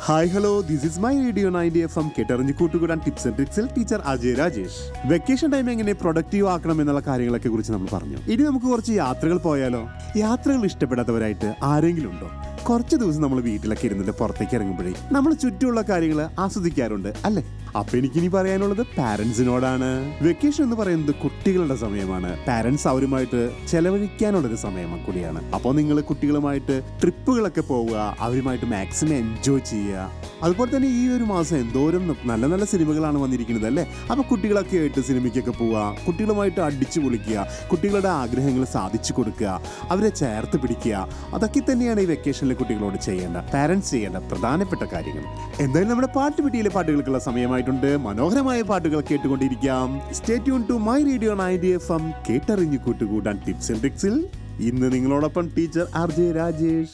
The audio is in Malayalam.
hi hello this is my radio ninety F M കേട്ടറിഞ്ഞ് കൂട്ടുകൂടാൻ ടിപ്സ് ആൻഡ് ട്രിക്സിൽ teacher Ajay Rajesh vacation time എങ്ങനെ പ്രൊഡക്റ്റീവ് ആക്കണം എന്നുള്ള കാര്യങ്ങളൊക്കെ കുറിച്ച് നമ്മൾ പറഞ്ഞു ഇനി നമുക്ക് കുറച്ച് യാത്രകൾ പോയാലോ യാത്രകൾ ഇഷ്ടപ്പെടാത്തവരായിട്ട് ആരെങ്കിലും ഉണ്ടോ കുറച്ച് ദിവസം നമ്മൾ വീട്ടിലൊക്കെ ഇരുന്നിട്ട് പുറത്തേക്ക് ഇറങ്ങുമ്പോഴേ നമ്മൾ ചുറ്റുമുള്ള കാര്യങ്ങൾ ആസ്വദിക്കാറുണ്ട് അല്ലേ അപ്പൊ എനിക്കിനി പറയാനുള്ളത് പാരന്റ്സിനോടാണ് വെക്കേഷൻ എന്ന് പറയുന്നത് കുട്ടികളുടെ സമയമാണ് പാരന്റ്സ് അവരുമായിട്ട് ചെലവഴിക്കാനുള്ള ഒരു സമയം കൂടിയാണ് അപ്പോൾ നിങ്ങൾ കുട്ടികളുമായിട്ട് ട്രിപ്പുകളൊക്കെ പോവുക അവരുമായിട്ട് മാക്സിമം എൻജോയ് ചെയ്യുക അതുപോലെ തന്നെ ഈ ഒരു മാസം എന്തോരം നല്ല നല്ല സിനിമകളാണ് വന്നിരിക്കുന്നത് അല്ലേ അപ്പൊ കുട്ടികളൊക്കെ ആയിട്ട് സിനിമയ്ക്കൊക്കെ പോവുക കുട്ടികളുമായിട്ട് അടിച്ചു പൊളിക്കുക കുട്ടികളുടെ ആഗ്രഹങ്ങൾ സാധിച്ചു കൊടുക്കുക അവരെ ചേർത്ത് പിടിക്കുക അതൊക്കെ തന്നെയാണ് ഈ വെക്കേഷനിലെ കുട്ടികളോട് ചെയ്യേണ്ട പാരന്റ്സ് ചെയ്യേണ്ട പ്രധാനപ്പെട്ട കാര്യങ്ങൾ എന്തായാലും നമ്മുടെ പാട്ടുപെട്ടിയിലെ പാട്ടുകൾക്കുള്ള സമയമായിട്ടുണ്ട് മനോഹരമായ പാട്ടുകൾ കേട്ടുകൊണ്ടിരിക്കാം stay tune to my radio ninety F M കേട്ടറിഞ്ഞു കൂട്ടുകൂടാൻ ടിപ്സ് ആൻഡ് ട്രിക്സിൽ ഇന്ന് നിങ്ങളോടൊപ്പം ടീച്ചർ ആർ ജെ രാജേഷ്